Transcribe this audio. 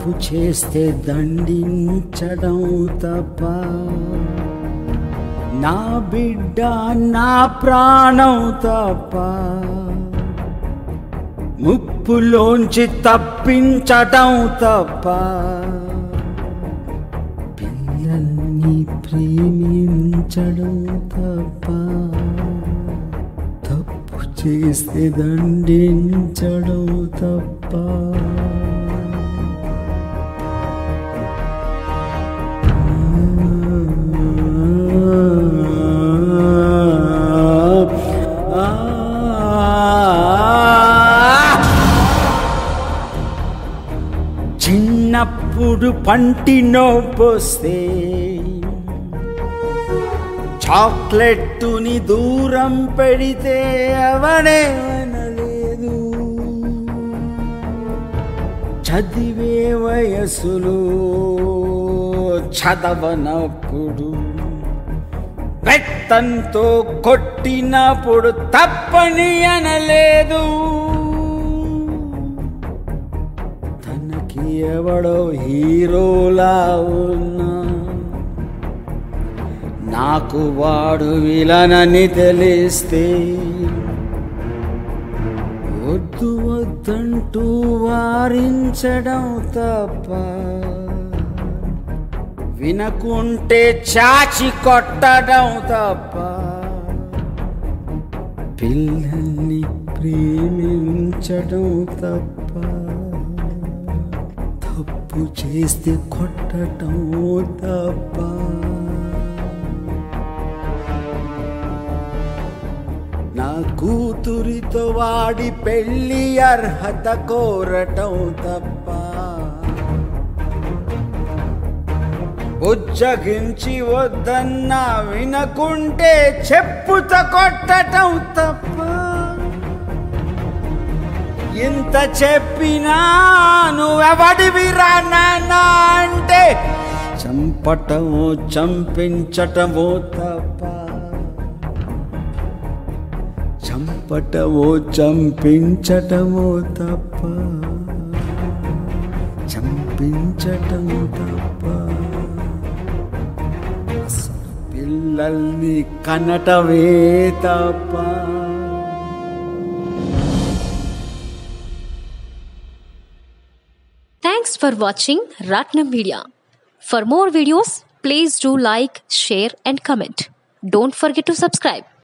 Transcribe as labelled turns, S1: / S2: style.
S1: తప్పు చేస్తే దండించడం తప్ప నా బిడ్డ నా ప్రాణం తప్ప ముప్పులోంచి తప్పించటం తప్ప పిల్లల్ని ప్రేమించడం తప్ప తప్పు చేస్తే దండించడం తప్ప చిన్నప్పుడు పంటి నొప్పొస్తే చాక్లెట్టుని దూరం పెడితే అవనేమనలేదు చదివే వయసులో చదవనప్పుడు రక్తంతో కొట్టినప్పుడు తప్పని అనలేదు తనకి ఎవడో హీరోలా ఉన్నా నాకు వాడు విలనని తెలిస్తే వద్దు వద్దంటూ వారించడం తప్ప వినకుంటే చాచి కొట్టడం తప్ప పిల్లల్ని ప్రేమించడం తప్ప తప్పు చేస్తే కొట్టడం తప్ప నా కూతురితో వాడి పెళ్లి అర్హత కోరటం తప్ప బుజ్జగించి వద్దన్నా వినకుంటే చెప్పుత కొట్టటం తప్ప ఇంత చెప్పినా నువ్వెవడివిరా నాన్న అంటే చంపటమో చంపించటమో తప్ప చంపటమో చంపించటమో తప్ప చంపించటమో తప్ప అసలు పిల్లల్ని కనటమే తప్ప
S2: Thanks for watching Ratnam Media. For more videos, please do like, share, and comment. Don't forget to subscribe.